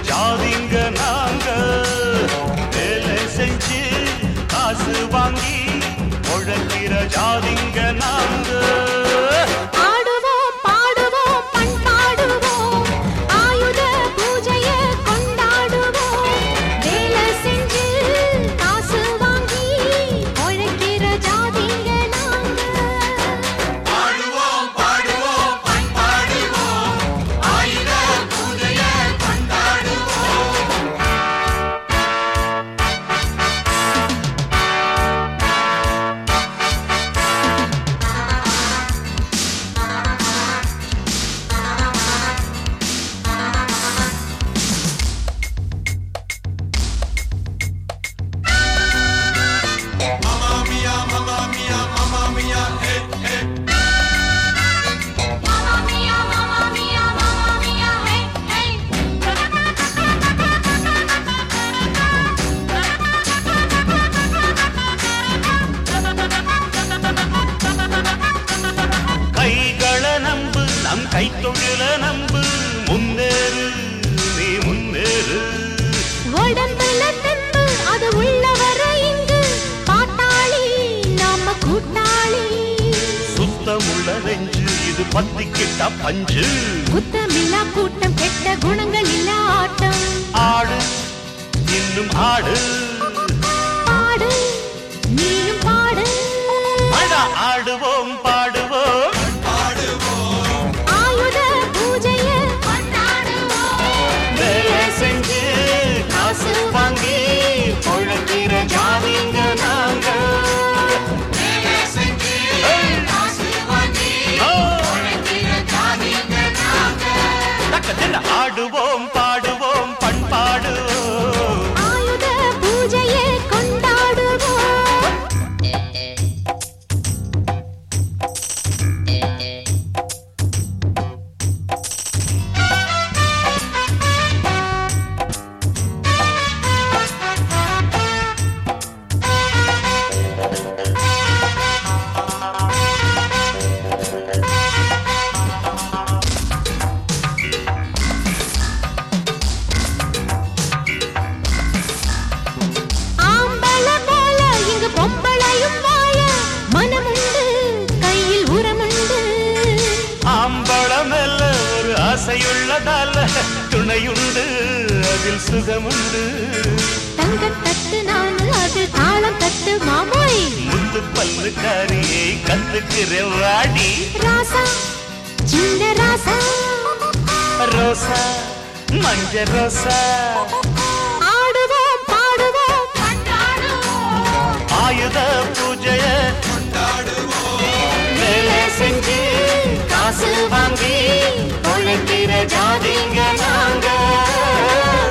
ஜாதிங்க நாங்க வேலை செஞ்சு காசு வாங்கி உழைக்கிற ஜாதிங்க நாங்க ஆடுவோம் பாடுவோம் பண்பாடுவோம் ஆயுத பூஜைய கொண்டாடுவோம் வேலை செஞ்சு காசு வாங்கி உழைக்கிற ஜாதிங்க நாங்க பாடுவோம் பாடுவோம் பண்பாடுவோம் ஆயுத பூஜைய கொண்டாடுவோம் Mamma mia, mamma mia, mamma mia, hey, hey. Mamma mia, mamma mia, mamma mia, hey, hey. கைகள நம்பு நம் கைத்தொழில நம்பு முன்னேறு நீ முன்னேறு உடம்புல தெம்பு அது உள்ளவர இங்கு பாட்டாளி நாம கூட்டாளி சுத்தமுள்ள நெஞ்சு இது பத்திக்கிட்ட பஞ்சு புத்தமில்லா கூட்டம் கெட்ட குணங்கள் இல்ல ஆட்டம் ஆடு இன்னும் ஆடு பாடு நீயும் பாடு அடா ஆடுவோம் பாடுவோம் ஆயுத பூஜைய கொண்டாடுவோம் வேலை செஞ்சு காசு வாங்கி பொழைக்கிற ஜாதிங்க நாங்க வேலை செஞ்சு காசு வாங்கி ஆ, உழைக்கிற ஜாதிங்க நாங்க தக்க தின்ன ஆடுவோம் பாடுவோம் பண்பாடுவோம் ஆயுத பூஜைய கொண்டாடுவோம் ஆம்பள போல இங்கு பொம்பளையும் வாழ மனமுண்டு கையில் உரமுண்டு ஆம்பளமெல்ல ஒரு ஆசையுள்ளதால துணையுண்டு அதில் சுகமுண்டு தங்கத் தட்டு நான் அது தாளம் தட்டு மாமோய் முத்து பல்லுக்காரியை கத்துக்கிற வாடி ராசா சின்ன ராசா ரோசா மஞ்ச ரோசா ஆடுவோம் பாடுவோம் கொண்டாடுவோம் ஆயுத பூஜைய வேலை செஞ்சு காசு வாங்கி பொழைக்கிற ஜாதிங்க நாங்க